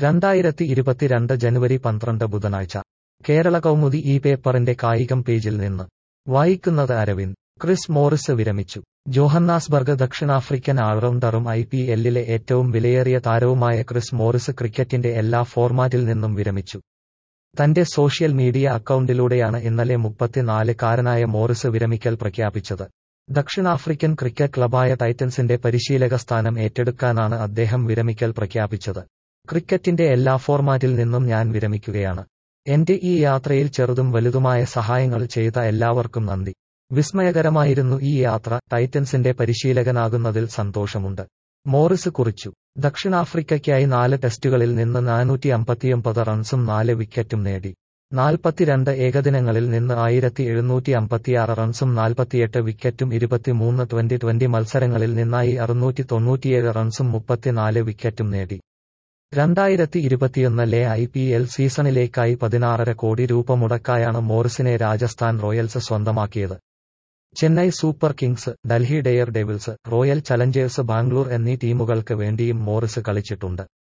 രണ്ടായിരത്തി ഇരുപത്തിരണ്ട് ജനുവരി പന്ത്രണ്ട് ബുധനാഴ്ച കേരള കൗമുദി ഈ പേപ്പറിന്റെ കായികം പേജിൽ നിന്ന് വായിക്കുന്നത് അരവിന്ദ് ക്രിസ് മോറിസ് വിരമിച്ചു ജോഹന്നാസ്ബർഗ് ദക്ഷിണാഫ്രിക്കൻ ആൾറൗണ്ടറും ഐ പി എല്ലിലെ ഏറ്റവും വിലയേറിയ താരവുമായ ക്രിസ് മോറിസ് ക്രിക്കറ്റിന്റെ എല്ലാ ഫോർമാറ്റിൽ നിന്നും വിരമിച്ചു തന്റെ സോഷ്യൽ മീഡിയ അക്കൗണ്ടിലൂടെയാണ് ഇന്നലെ മുപ്പത്തിനാല് കാരനായ മോറിസ് വിരമിക്കൽ പ്രഖ്യാപിച്ചത് ദക്ഷിണാഫ്രിക്കൻ ക്രിക്കറ്റ് ക്ലബായ ടൈറ്റൻസിന്റെ പരിശീലക സ്ഥാനം ഏറ്റെടുക്കാനാണ് അദ്ദേഹം വിരമിക്കൽ പ്രഖ്യാപിച്ചത് ക്രിക്കറ്റിന്റെ എല്ലാ ഫോർമാറ്റിൽ നിന്നും ഞാൻ വിരമിക്കുകയാണ് എന്റെ ഈ യാത്രയിൽ ചെറുതും വലുതുമായ സഹായങ്ങൾ ചെയ്ത എല്ലാവർക്കും നന്ദി വിസ്മയകരമായിരുന്നു ഈ യാത്ര ടൈറ്റൻസിന്റെ പരിശീലകനാകുന്നതിൽ സന്തോഷമുണ്ട് മോറിസ് കുറിച്ചു ദക്ഷിണാഫ്രിക്കയ്ക്കായി നാല് ടെസ്റ്റുകളിൽ നിന്ന് നാനൂറ്റി അമ്പത്തിയൊമ്പത് റൺസും നാല് വിക്കറ്റും നേടി നാൽപ്പത്തിരണ്ട് ഏകദിനങ്ങളിൽ നിന്ന് ആയിരത്തി എഴുന്നൂറ്റി അമ്പത്തിയാറ് റൺസും നാൽപ്പത്തിയെട്ട് വിക്കറ്റും ഇരുപത്തിമൂന്ന് ട്വന്റി ട്വന്റി മത്സരങ്ങളിൽ നിന്നായി അറുന്നൂറ്റി തൊണ്ണൂറ്റിയേഴ് റൺസും മുപ്പത്തിനാല് വിക്കറ്റും നേടി രണ്ടായിരത്തി ഇരുപത്തിയൊന്നിലെ ഐ പി എൽ സീസണിലേക്കായി പതിനാറര കോടി രൂപ മുടക്കായാണ് മോറിസിനെ രാജസ്ഥാൻ റോയൽസ് സ്വന്തമാക്കിയത് Chennai Super Kings Delhi Daredevils Royal Challengers Bangalore എന്നീ ടീമുകൾക്ക് വേണ്ടിയും മോറിസ് കളിച്ചിട്ടുണ്ട്